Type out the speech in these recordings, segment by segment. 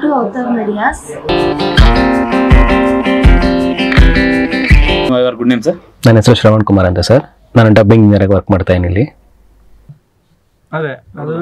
to Avtar Medias. Your good name sir ನನ್ನ ಹೆಸರು ಶ್ರವಣ್ ಕುಮಾರ್ ಅಂತ ಸರ್ ನಾನು ಡಬ್ಬಿಂಗ್ ಇಂಜಿನಿಯರ್ ವರ್ಕ್ ಮಾಡ್ತಾ ಇದ್ದೀನಿ ಇಲ್ಲಿ ಅದೇ ಅದು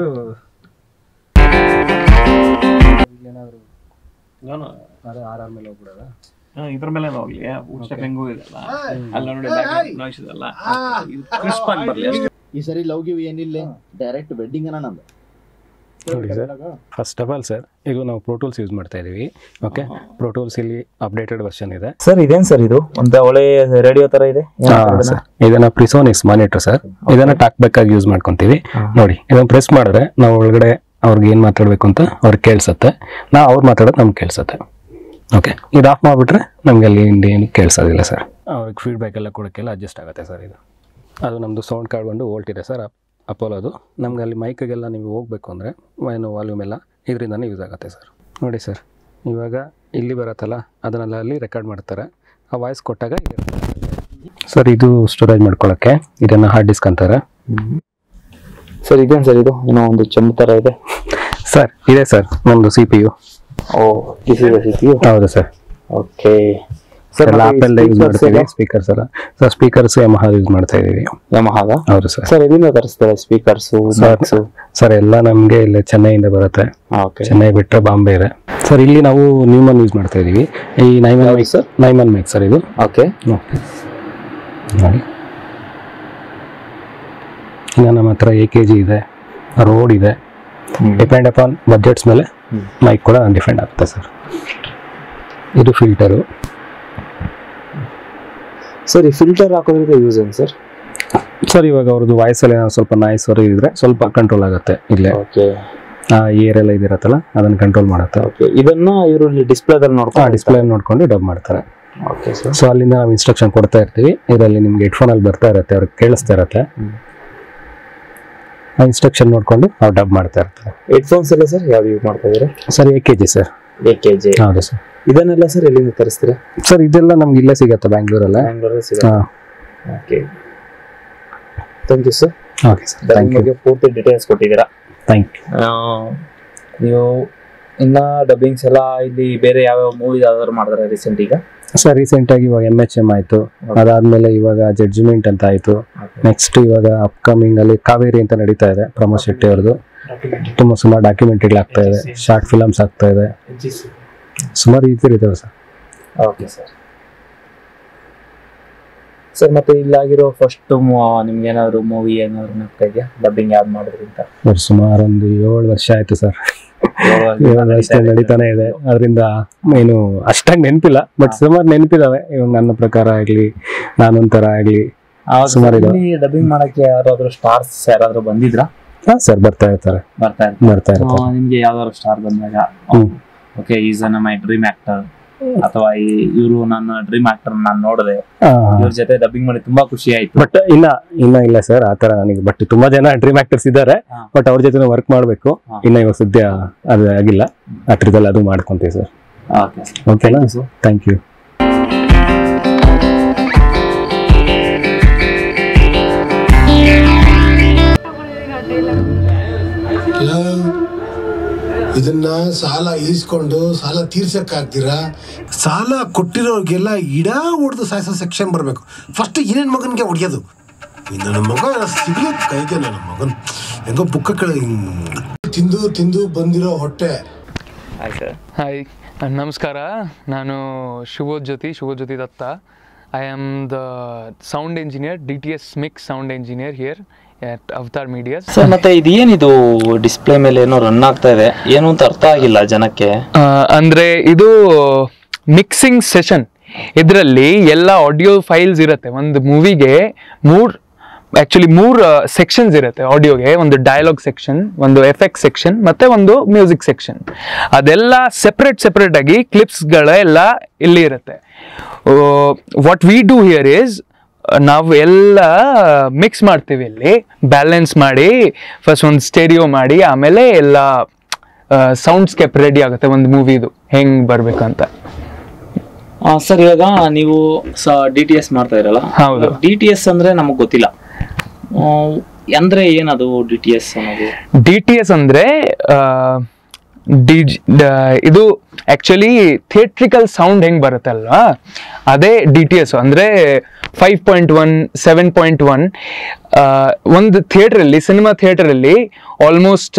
ಇದ್ರ ಮೇಲೆ ಹೋಗ್ಲಿ ಊಟ ಹೆಂಗೂ ಇದೆಲ್ಲ ಅಲ್ಲ ನೋಡಿ ನಾಯ್ಸ್ ಇದೆಲ್ಲ ಇದು ಕ್ರಿಸ್ಪ್ ಆಗಿ ಬರ್ಲಿ ಅಷ್ಟೇ. ಈ ಸರಿ ಲವ್ ಗಿವ್ ಏನಿಲ್ಲ ಡೈರೆಕ್ಟ್ ವೆಡ್ಡಿಂಗ್ ಅನ್ನ ನಂದು ನೋಡಿ sir first of all sir ಈಗ ನಾವು ಪ್ರೋಟೂಲ್ಸ್ ಯೂಸ್ ಮಾಡ್ತಾ ಇದ್ದೀವಿ ಓಕೆ ಪ್ರೋಟೂಲ್ಸ್ ಇಲ್ಲಿ ಅಪ್ಡೇಟೆಡ್ ವರ್ಷನ್ ಇದೆ ಸರ್ ಇದೇನ್ ಸರ್ ಇದು ಒಂದು ಒಳ್ಳೆ ರೇಡಿಯೋ ತರ ಇದೆ ಹಾ, sir. ಇದನ್ನ ಪ್ರಿಸೋನಿಕ್ಸ್ ಮಾನಿಟರ್ ಸರ್ ಇದನ್ನ ಟಾಕ್ ಬೇಕಾಗಿ ಯೂಸ್ ಮಾಡ್ಕೊಂತೀವಿ ನೋಡಿ ಇದನ್ನ ಪ್ರೆಸ್ ಮಾಡಿದ್ರೆ ನಾವು ಒಳಗಡೆ ಅವ್ರಿಗೆ ಏನ್ ಮಾತಾಡ್ಬೇಕು ಅಂತ ಅವ್ರಿಗೆ ಕೇಳಿಸುತ್ತೆ ನಾ ಅವ್ರು ಮಾತಾಡೋದು ನಮ್ಗೆ ಕೇಳಿಸುತ್ತೆ ಓಕೆ ಇದು ಆಫ್ ಮಾಡಿಬಿಟ್ರೆ ನಮ್ಗೆ ಅಲ್ಲಿ ಹಿಂದೆ ಏನು ಕೇಳಿಸೋದಿಲ್ಲ ಸರ್ ಅವ್ರಿಗೆ ಫೀಡ್ಬ್ಯಾಕ್ ಎಲ್ಲ ಕೊಡೋಕ್ಕೆಲ್ಲ ಅಡ್ಜಸ್ಟ್ ಆಗುತ್ತೆ ಸರ್ ಇದು ಅದು ನಮ್ಮದು ಸೌಂಡ್ ಕಾರ್ಡ್ ಬಂದು ವೋಲ್ಟ್ ಇದೆ ಸರ್ ಅಪೋಲೋದು ನಮ್ಗೆ ಅಲ್ಲಿ ಮೈಕಿಗೆಲ್ಲ ನೀವು ಹೋಗ್ಬೇಕು ಅಂದರೆ ಏನು ವಾಲ್ಯೂಮ್ ಎಲ್ಲ ಇದರಿಂದನೇ ಯೂಸ್ ಆಗುತ್ತೆ ಸರ್ ನೋಡಿ ಸರ್ ಇವಾಗ ಇಲ್ಲಿ ಬರುತ್ತಲ್ಲ ಅದನ್ನೆಲ್ಲ ಅಲ್ಲಿ ರೆಕಾರ್ಡ್ ಮಾಡ್ತಾರೆ ಆ ವಾಯ್ಸ್ ಕೊಟ್ಟಾಗ ಸರ್ ಇದು ಸ್ಟೋರೇಜ್ ಮಾಡ್ಕೊಳ್ಳೋಕ್ಕೆ ಇದನ್ನು ಹಾರ್ಡ್ ಡಿಸ್ಕ್ ಅಂತಾರೆ ಸರ್ ಇದೇನ್ ಸರ್ ಇದು ಏನೋ ಒಂದು ಚೆಂಬು ತರ ಇದೆ ಸರ್ ಇದೆ ಸರ್ ನಮ್ಮದು ಸಿ ಪಿ ಯು ಓ ದಿಸ್ ಇಸ್ ಹೌದು ಸರ್ ಓಕೆ ಎಲ್ಲ ಆಪಲ್ ಯೂಸ್ ಮಾಡ್ತೀವಿ ಸ್ಪೀಕರ್ಸ್ ಎಲ್ಲ ಸರ್ ಸ್ಪೀಕರ್ಸ್ ಯಮಹ ಯೂಸ್ ಮಾಡ್ತಾ ಇದೀವಿ ಯಮಹಾದ ಹೌದು ಸರ್ ಸರ್ ಎಲ್ಲಿಂದ ತರಿಸ್ತಾರೆ ಸ್ಪೀಕರ್ಸ್ ಸರ್ ಸರ್ ಎಲ್ಲ ನಮಗೆ ಇಲ್ಲಿ ಚೆನ್ನೈಯಿಂದ ಬರುತ್ತೆ ಓಕೆ ಚೆನ್ನೈ ಬಿಟ್ಟರೆ ಬಾಂಬೆ ಇದೆ ಸರ್ ಇಲ್ಲಿ ನಾವು ನ್ಯೂಮನ್ ಯೂಸ್ ಮಾಡ್ತಾ ಇದೀವಿ ಈ Neumann mic sir Neumann mic sir ಇದು ಓಕೆ ಓಕೆ ನೋಡಿ ಇನ್ನು ನಮ್ಮ ಹತ್ರ ಎ ಕೆ ಜಿ ಇದೆ ರೋಡ್ ಇದೆ ಡಿಪೆಂಡ್ ಅಪಾನ್ ಬಜೆಟ್ಸ್ ಮೇಲೆ ಮೈಕ್ ಕೂಡ ಡಿಪೆಂಡ್ ಆಗುತ್ತೆ ಸರ್ ಇದು ಫಿಲ್ಟರು ಸರ್ ಈ ಫಿಲ್ಟರ್ ಹಾಕೋದ್ರಿಂದ ಯೂಸ್ ಏನು ಸರ್ ಸರ್ ಇವಾಗ ಅವ್ರದ್ದು ವಾಯ್ಸಲ್ಲಿ ಏನಾದ್ರು ಸ್ವಲ್ಪ ನಾಯ್ಸ್ ಹೊರ ಇದ್ರೆ ಸ್ವಲ್ಪ ಕಂಟ್ರೋಲ್ ಆಗುತ್ತೆ ಇಲ್ಲೇ ಓಕೆ ಆ ಏರ್ ಎಲ್ಲ ಇದಿರತ್ತಲ್ಲ ಅದನ್ನು ಕಂಟ್ರೋಲ್ ಮಾಡುತ್ತೆ ಓಕೆ ಇದನ್ನ ಇವರು ಡಿಸ್ಪ್ಲೇದಲ್ಲಿ ಆ ನೋಡ್ಕೊಂಡು ಡಿಸ್ಪ್ಲೇ ನೋಡ್ಕೊಂಡು ಡಬ್ ಮಾಡ್ತಾರೆ ಓಕೆ ಸರ್ ಸೊ ಅಲ್ಲಿಂದ ನಾವು ಇನ್ಸ್ಟ್ರಕ್ಷನ್ ಕೊಡ್ತಾ ಇರ್ತೀವಿ ಇದರಲ್ಲಿ ನಿಮ್ಗೆ ಹೆಡ್ಫೋನಲ್ಲಿ ಬರ್ತಾ ಇರುತ್ತೆ ಅವ್ರಿಗೆ ಕೇಳಿಸ್ತಾ ಇರುತ್ತೆ ಆ ಇನ್ಸ್ಟ್ರಕ್ಷನ್ ನೋಡ್ಕೊಂಡು ಅವ್ರು ಡಬ್ ಮಾಡ್ತಾ ಇರ್ತಾರೆ ಹೆಡ್ಫೋನ್ಸ್ ಎಲ್ಲ ಸರ್ ಯಾವ್ದು ಯೂಸ್ ಮಾಡ್ತಾ ಇದ್ದೀರಾ sir A K G sir A K G ಹೌದು ಸರ್ ಇದನ್ನೆಲ್ಲ ಸರ್ ಎಲ್ಲಿಂದ ತರಿಸ್ತೀರಾ ಸರ್ ಇದೆಲ್ಲ ನಮ್ಗೆ ಇಲ್ಲೇ ಸಿಗುತ್ತೆ ಬ್ಯಾಂಗ್ಳೂರಲ್ಲೇ ಬ್ಯಾಂಗ್ಳೂರಲ್ಲಿ ಸಿಗುತ್ತೆ ಹಾಂ okay thank you sir okay sir thank you ಬಗ್ಗೆ ಪೂರ್ತಿ ಡೀಟೇಲ್ಸ್ ಕೊಟ್ಟಿದ್ದೀರಾ ಥ್ಯಾಂಕ್ ಯು ನೀವು ಇನ್ನ ಡಬ್ಬಿಂಗ್ಸ್ ಎಲ್ಲ ಇಲ್ಲಿ ಬೇರೆ ಯಾವ್ಯಾವ ಮೂವಿ ಯಾವ್ದಾದ್ರು ಮಾಡಿದ್ರೆ ರೀಸೆಂಟ್ ಈಗ ಸರ್ ರೀಸೆಂಟಾಗಿ ಇವಾಗ ಎಮ್ ಎಚ್ ಎಮ್ ಆಯಿತು ಅದಾದಮೇಲೆ ಇವಾಗ ಜಡ್ಜ್ಮೆಂಟ್ ಅಂತ ಆಯಿತು ನೆಕ್ಸ್ಟ್ ಇವಾಗ ಅಪ್ಕಮಿಂಗ್ ಅಲ್ಲಿ ಕಾವೇರಿ ಅಂತ ನಡೀತಾ ಇದೆ ಪ್ರಮೋದ್ ಶೆಟ್ಟಿ ಅವ್ರದ್ದು ತುಂಬ ಸುಮಾರು ಡಾಕ್ಯುಮೆಂಟ್ರಿಗಳು ಆಗ್ತಾ ಇದೆ ಶಾರ್ಟ್ ಫಿಲಮ್ಸ್ ಆಗ್ತಾ ಇದೆ ಸುಮಾರು ಈ ಥರ ಇದಾವೆ ಸರ್ ಓಕೆ ಸರ್ ಸರ್ ಮತ್ತೆ ಇಲ್ಲಾಗಿರೋ ಫಸ್ಟ್ ನಿಮ್ಗೆ ಏನಾದ್ರು ಮೂವಿ ಏನಾದ್ರು ನೆನಪು ಇದೆಯಾ ಡಬ್ಬಿಂಗ್ ಯಾವ್ದು ಮಾಡಿದ್ರಿ ಅಂತ ಸರ್ ಸುಮಾರು ಒಂದು ಏಳು ವರ್ಷ ಆಯ್ತು ಸರ್ ಏಳು ವರ್ಷ ನಡೀತಾನೆ ಇದೆ ಅದರಿಂದ ಏನು ಅಷ್ಟಾಗಿ ನೆನಪಿಲ್ಲ ಬಟ್ ಸುಮಾರು ನೆನಪಿದಾವೆ ಇವಾಗ ನನ್ನ ಪ್ರಕಾರ ಆಗಲಿ ನಾನೊಂಥರ ಆಗಲಿ ಸುಮಾರು ಇದಾವೆ. ಡಬ್ಬಿಂಗ್ ಮಾಡಕ್ಕೆ ಯಾರಾದ್ರೂ ಸ್ಟಾರ್ಸ್ ಯಾರಾದ್ರೂ ಬಂದಿದ್ರಾ ಹಾಂ ಸರ್ ಬರ್ತಾ ಇರ್ತಾರೆ ಬರ್ತಾ ಇರ್ತಾರೆ ಬರ್ತಾ ಇರ್ತಾರೆ ಆ, ನಿಮ್ಗೆ ಯಾವ್ದಾದ್ರು ಸ್ಟಾರ್ ಬಂದಾಗ hmm. Okay is my dream actor ಅಥವಾ ಇವರು ನನ್ನ ಡ್ರೀಮ್ ಆಕ್ಟರ್ ನಾನು ನೋಡಿದೆ ಇವ್ರ ಜೊತೆ ಡಬ್ಬಿಂಗ್ ಮಾಡಿ ತುಂಬಾ ಖುಷಿ ಆಯ್ತು ಬಟ್ ಇನ್ನ ಇನ್ನ ಇಲ್ಲ ಸರ್ ಆತರ ನನಗೆ ಬಟ್ ತುಂಬಾ ಜನ ಡ್ರೀಮ್ ಆಕ್ಟರ್ಸ್ ಇದ್ದಾರೆ ಹಾ. ಬಟ್ ಅವ್ರ ಜೊತೆ ವರ್ಕ್ ಮಾಡಬೇಕು ಹಾ. ಇನ್ನ ಇವಾಗ ಸದ್ಯ ಅದು ಆಗಿಲ್ಲ ಹತ್ರದಲ್ಲಿ ಅದು ಮಾಡ್ಕೊಂತೀವಿ ಸರ್ ಓಕೆ ಓಕೆನಾ ಥ್ಯಾಂಕ್ ಯು ಇದನ್ನ ಸಾಲ ಈಸ್ಕೊಂಡು ಸಾಲ ತೀರ್ಸಕ್ಕಾಗ್ತೀರಾ ಸಾಲ ಕೊಟ್ಟಿರೋರ್ಗೆಲ್ಲ ಇಡ ಹೊಡೆದು ಸಾಯಿಸೋ ಸೆಕ್ಷನ್ ಬರಬೇಕು ಫಸ್ಟ್ ಏನೇನು ಮಗನಿಗೆ ಹೊಡೆಯೋದು ಈ ನನ್ನ ಮಗ ಸಿಗ್ಲಿ ಕೈಗೆ ನನ್ನ ಮಗನ್ ಹೆಂಗೋ ಬುಕ್ಕ ಕೆಳಗೆ ಹಿಂಗ್ ತಿಂದು ತಿಂದು ಬಂದಿರೋ ಹೊಟ್ಟೆ ಹಾಯ್ ನಮಸ್ಕಾರ ನಾನು Shubhod Jyoti Shubhod Jyoti Datta I am the sound engineer D T S mix sound engineer here at Avatar medias sir ಮತ್ತೆ ಇದೇನಿದು ಡಿಸ್ಪ್ಲೇ ಮೇಲೆ ಏನೋ ರನ್ ಆಗ್ತಾ ಇದೆ ಏನು ಅಂತ ಅರ್ಥ ಆಗಿಲ್ಲ ಜನಕ್ಕೆ ಅಂದರೆ ಇದು ಮಿಕ್ಸಿಂಗ್ ಸೆಷನ್ ಇದರಲ್ಲಿ ಎಲ್ಲ ಆಡಿಯೋ ಫೈಲ್ಸ್ ಇರುತ್ತೆ ಒಂದು ಮೂವಿಗೆ ಮೂರು ಆ್ಯಕ್ಚುಲಿ ಮೂರು ಸೆಕ್ಷನ್ಸ್ ಇರುತ್ತೆ ಆಡಿಯೋಗೆ ಒಂದು ಡಯಲಾಗ್ ಸೆಕ್ಷನ್ ಒಂದು ಎಫೆಕ್ಟ್ ಸೆಕ್ಷನ್ ಮತ್ತೆ ಒಂದು ಮ್ಯೂಸಿಕ್ ಸೆಕ್ಷನ್ ಅದೆಲ್ಲ ಸೆಪ್ರೇಟ್ ಸೆಪ್ರೇಟ್ ಆಗಿ ಕ್ಲಿಪ್ಸ್ಗಳೆಲ್ಲ ಇಲ್ಲಿ ಇರುತ್ತೆ what we do here is ನಾವು ಎಲ್ಲ ಮಿಕ್ಸ್ ಮಾಡ್ತೀವಿ ಇಲ್ಲಿ ಬ್ಯಾಲೆನ್ಸ್ ಮಾಡಿ ಫಸ್ಟ್ ಒಂದು ಸ್ಟೇರಿಯೋ ಮಾಡಿ ಆಮೇಲೆ ಎಲ್ಲ ಸೌಂಡ್ ಸ್ಕೇಪ್ ರೆಡಿ ಆಗುತ್ತೆ ಒಂದು ಮೂವಿದು ಹೆಂಗ್ ಬರ್ಬೇಕಂತ ಸರ್ ಇವಾಗ ನೀವು ಡಿ ಟಿ ಎಸ್ ಮಾಡ್ತಾ ಇರಲ್ಲ ಹೌದು. ಡಿ ಟಿ ಎಸ್ ಅಂದ್ರೆ ನಮಗೆ ಗೊತ್ತಿಲ್ಲ ಆ, ಅಂದ್ರೆ ಏನದು ಡಿ ಟಿ ಎಸ್ ಅನ್ನೋದು ಡಿ ಟಿ ಎಸ್ ಅಂದ್ರೆ ಡಿ ಇದು ಆಕ್ಚುಲಿ ಥಿಯೇಟ್ರಿಕಲ್ ಸೌಂಡ್ ಹೆಂಗ್ ಬರುತ್ತಲ್ವಾ ಅದೇ ಡಿ ಟಿ ಎಸ್ ಅಂದ್ರೆ five point one seven point one ಒಂದು ಥಿಯೇಟ್ರಲ್ಲಿ ಸಿನಿಮಾ ಥಿಯೇಟರಲ್ಲಿ almost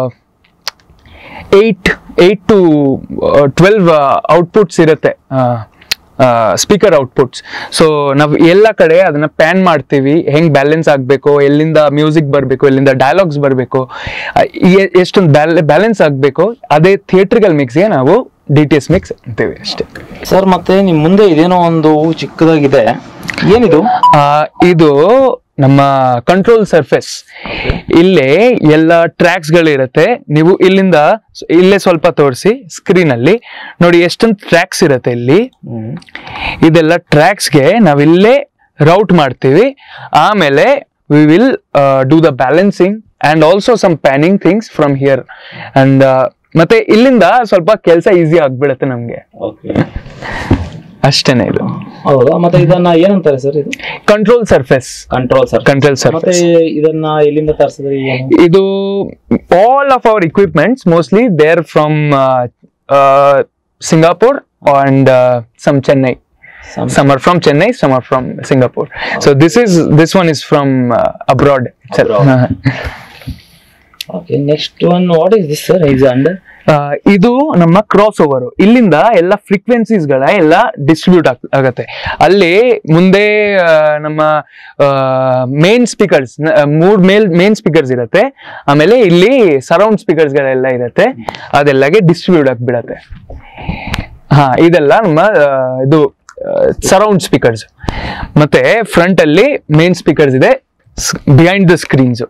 eight eight to twelve outputs ಇರುತ್ತೆ ಸ್ಪೀಕರ್ ಔಟ್ಪುಟ್ಸ್ ಸೊ ನಾವು ಎಲ್ಲ ಕಡೆ ಅದನ್ನ ಪ್ಯಾನ್ ಮಾಡ್ತೀವಿ ಹೆಂಗ್ ಬ್ಯಾಲೆನ್ಸ್ ಆಗಬೇಕು ಎಲ್ಲಿಂದ ಮ್ಯೂಸಿಕ್ ಬರಬೇಕು ಎಲ್ಲಿಂದ ಡೈಲಾಗ್ಸ್ ಬರಬೇಕು ಎಷ್ಟೊಂದು ಬ್ಯಾಲೆನ್ಸ್ ಆಗಬೇಕು ಅದೇ ಥಿಯೇಟ್ರಿಕಲ್ ಮಿಕ್ಸ್ಗೆ ನಾವು ಡಿ ಟಿ ಎಸ್ ಮಿಕ್ಸ್ ಅಂತೀವಿ ಅಷ್ಟೇ ಸರ್ ಮತ್ತೆ ನಿಮ್ ಮುಂದೆ ಇದೇನೋ ಒಂದು ಚಿಕ್ಕದಾಗಿದೆ ಏನಿದು ಆ, ಇದು ನಮ್ಮ ಕಂಟ್ರೋಲ್ ಸರ್ಫೇಸ್ ಇಲ್ಲೇ ಎಲ್ಲ ಟ್ರ್ಯಾಕ್ಸ್ ಗಳಿರುತ್ತೆ ನೀವು ಇಲ್ಲಿಂದ ಸ್- ಇಲ್ಲೇ ಸ್ವಲ್ಪ ತೋರಿಸಿ ಸ್ಕ್ರೀನ್ ಅಲ್ಲಿ ನೋಡಿ ಎಷ್ಟೊಂದು ಟ್ರ್ಯಾಕ್ಸ್ ಇರುತ್ತೆ ಇಲ್ಲಿ ಇದೆಲ್ಲ ಟ್ರ್ಯಾಕ್ಸ್ಗೆ ನಾವಿಲ್ಲೇ ರೌಟ್ ಮಾಡ್ತೀವಿ ಆಮೇಲೆ we will do the balancing and also some panning things from here and ಮತ್ತೆ ಇಲ್ಲಿಂದ ಸ್ವಲ್ಪ ಕೆಲಸ ಈಸಿ ಆಗ್ಬಿಡುತ್ತೆ ನಮ್ಗೆ ಓಕೆ ಅಷ್ಟೇನೆ ಇದು ಹೌದಾ ಮತ್ತೆ ಇದನ್ನ ಏನಂತಾರೆ ಸರ್ ಇದು control surface control sir control ಮತ್ತೆ ಸರ್ಫೇಸ್ ಇದನ್ನ ಎಲ್ಲಿಂದ ತರಿಸಿದ್ರಿ ಏನು ಇದು all of our equipments mostly they're from uh, uh, Singapore and uh, some Chennai. Some- Some are from Chennai, some are from Singapore. So this is this one is from uh, abroad. itself. Abroad. Okay next one what is this sir is under Uh, ಇದು ನಮ್ಮ cross over ಇಲ್ಲಿಂದ ಎಲ್ಲ frequencies ಗಳ ಎಲ್ಲ distribute ಆಗತ್ತೆ ಅಲ್ಲಿ ಮುಂದೆ ಆ, ನಮ್ಮ ಮೇನ್ ಸ್ಪೀಕರ್ಸ್ ಮೂರ್ ಮೇಲ್ ಮೇನ್ ಸ್ಪೀಕರ್ಸ್ ಇರುತ್ತೆ ಆಮೇಲೆ ಇಲ್ಲಿ ಸರೌಂಡ್ ಸ್ಪೀಕರ್ಸ್ ಗಳೆಲ್ಲ ಇರುತ್ತೆ ಅದೆಲ್ಲಗೆ ಡಿಸ್ಟ್ರಿಬ್ಯೂಟ್ ಆಗ್ಬಿಡತ್ತೆ ಹಾ ಇದೆಲ್ಲ ನಮ್ಮ ಆ, ಇದು ಸರೌಂಡ್ ಸ್ಪೀಕರ್ಸ್ ಮತ್ತೆ ಫ್ರಂಟ್ ಅಲ್ಲಿ ಮೇನ್ ಸ್ಪೀಕರ್ಸ್ ಇದೆ ಬಿಹೈಂಡ್ ದ ಸ್ಕ್ರೀನ್ಸ್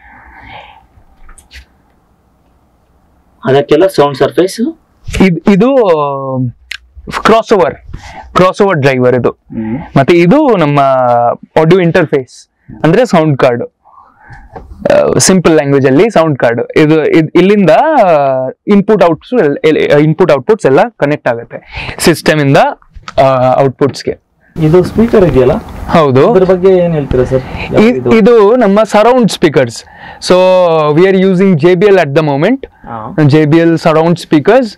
ಅದಕ್ಕೆಲ್ಲ ಸೌಂಡ್ ಸರ್ಫೇಸ್ ಇದ್- ಇದು cross over cross over driver ಇದು ಮತ್ತೆ ಇದು ನಮ್ಮ ಆಡಿಯೋ ಇಂಟರ್ಫೇಸ್ ಅಂದ್ರೆ ಸೌಂಡ್ ಕಾರ್ಡ್ ಸಿಂಪಲ್ ಲ್ಯಾಂಗ್ವೇಜ್ ಅಲ್ಲಿ ಸೌಂಡ್ ಕಾರ್ಡ್ ಇದು ಇದ್- ಇಲ್ಲಿಂದ ಇನ್ಪುಟ್ ಔಟ್ಸ್ ಇನ್ಪುಟ್ ಔಟ್ಪುಟ್ಸ್ ಎಲ್ಲ ಕನೆಕ್ಟ್ ಆಗುತ್ತೆ ಸಿಸ್ಟಮ್ ಇಂದ ಔಟ್ಪುಟ್ಸ್ಗೆ ಇದು ಸ್ಪೀಕರ್ ಇದೆಯಲ್ಲ ಹೌದು ಅದ್ರ ಬಗ್ಗೆ ಏನ್ ಹೇಳ್ತೀರಾ ಸರ್ ಇದ್- ಇದು ನಮ್ಮ surround speakers so we are using J B L at the moment J B L surround speakers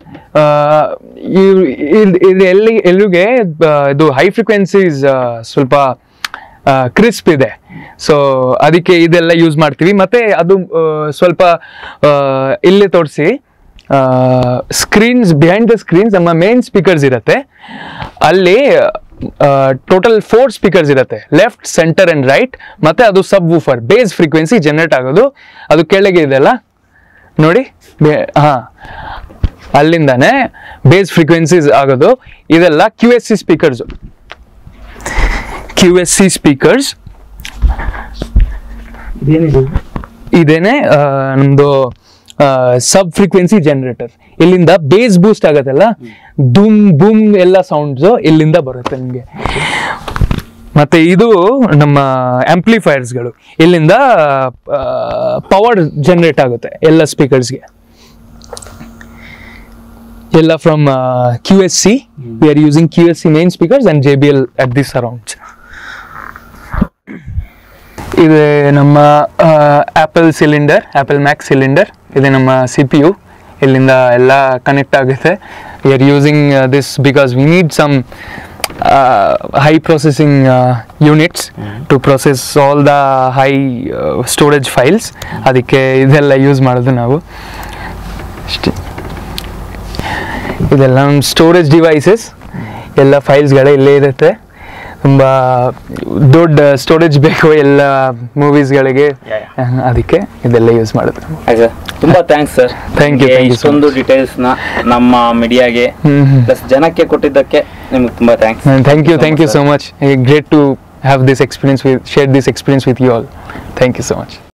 ಇದು ಎಲ್ಲಿ ಎಲ್ಲಿಗೆ ಆ, ಇದು ಹೈ ಫ್ರೀಕ್ವೆನ್ಸೀಸ್ ಸ್ವಲ್ಪ ಕ್ರಿಸ್ಪ್ ಇದೆ ಸೊ ಅದಕ್ಕೆ ಇದೆಲ್ಲ ಯೂಸ್ ಮಾಡ್ತೀವಿ ಮತ್ತೆ ಅದು ಆ, ಸ್ವಲ್ಪ ಆ, ಇಲ್ಲೇ ತೋರಿಸಿ ಸ್ಕ್ರೀನ್ಸ್ ಬಿಹೈಂಡ್ ದ ಸ್ಕ್ರೀನ್ಸ್ ನಮ್ಮ ಮೇನ್ ಸ್ಪೀಕರ್ಸ್ ಇರುತ್ತೆ ಅಲ್ಲಿ ಟೋಟಲ್ ಫೋರ್ ಸ್ಪೀಕರ್ಸ್ ಇರುತ್ತೆ ಲೆಫ್ಟ್ ಸೆಂಟರ್ ಅಂಡ್ ರೈಟ್ ಮತ್ತೆ ಅದು subwoofer bass frequency generate ಆಗೋದು ಅದು ಕೆಳಗೆ ಇದೆಲ್ಲ ನೋಡಿ ಬೆ- ಹಾ ಅಲ್ಲಿಂದಾನೆ ಬೇಸ್ ಫ್ರೀಕ್ವೆನ್ಸೀಸ್ ಆಗೋದು ಇದೆಲ್ಲ Q S C speakers Q S C speakers ಇದೇನಿದು ಇದೇನೆ ಆ, ನಮ್ದು ಸಬ್ ಫ್ರೀಕ್ವೆನ್ಸಿ ಜನರೇಟರ್ ಇಲ್ಲಿಂದ ಬೇಸ್ ಬೂಸ್ಟ್ ಆಗತ್ತಲ್ಲ ದುಮ್ ಬೂಮ್ ಎಲ್ಲ ಸೌಂಡ್ಸ್ ಇಲ್ಲಿಂದ ಬರುತ್ತೆ ನಿಮಗೆ ಮತ್ತೆ ಇದು ನಮ್ಮ ಆಂಪ್ಲಿಫೈಯರ್ಸ್ಗಳು ಇಲ್ಲಿಂದ ಪವರ್ ಜನರೇಟ್ ಆಗುತ್ತೆ ಎಲ್ಲ ಸ್ಪೀಕರ್ಸ್ಗೆ ಎಲ್ಲ from Q S C we are using Q S C main speakers and J B L at this arounds ಇದೆ ನಮ್ಮ Apple cylinder Apple Mac cylinder ಇದೆ ನಮ್ಮ ಸಿ ಪಿ ಯು ಇಲ್ಲಿಂದ ಎಲ್ಲ ಕನೆಕ್ಟ್ ಆಗುತ್ತೆ we are using this because we need some high processing units to process all the high storage files ಅದಕ್ಕೆ ಇದೆಲ್ಲ use ಮಾಡೋದು ನಾವು ಅಷ್ಟೇ ಇದೆಲ್ಲ ನಮ್ಮ ಸ್ಟೋರೇಜ್ ಡಿವೈಸಸ್ ಎಲ್ಲ ಫೈಲ್ಸ್ಗಳೇ ಇಲ್ಲೇ ಇರುತ್ತೆ ತುಂಬ ದೊಡ್ಡ ಸ್ಟೋರೇಜ್ ಬೇಕು ಎಲ್ಲ ಮೂವೀಸ್ಗಳಿಗೆ ಅದಕ್ಕೆ ಇದೆಲ್ಲ ಯೂಸ್ ಮಾಡೋದು ತುಂಬಾ thanks sir Thank you, thank you so ಇಷ್ಟೊಂದು ಡೀಟೇಲ್ಸ್ ನ ನಮ್ಮ ಮೀಡಿಯಾಗೆ ಹ್ಮ್ ಹ್ಮ್. ಪ್ಲಸ್ ಜನಕ್ಕೆ ಕೊಟ್ಟಿದ್ದಕ್ಕೆ ನಿಮ್ಗೆ ತುಂಬಾ thanks thank you thank you so much great to have this experience with share this experience with you all thank you so much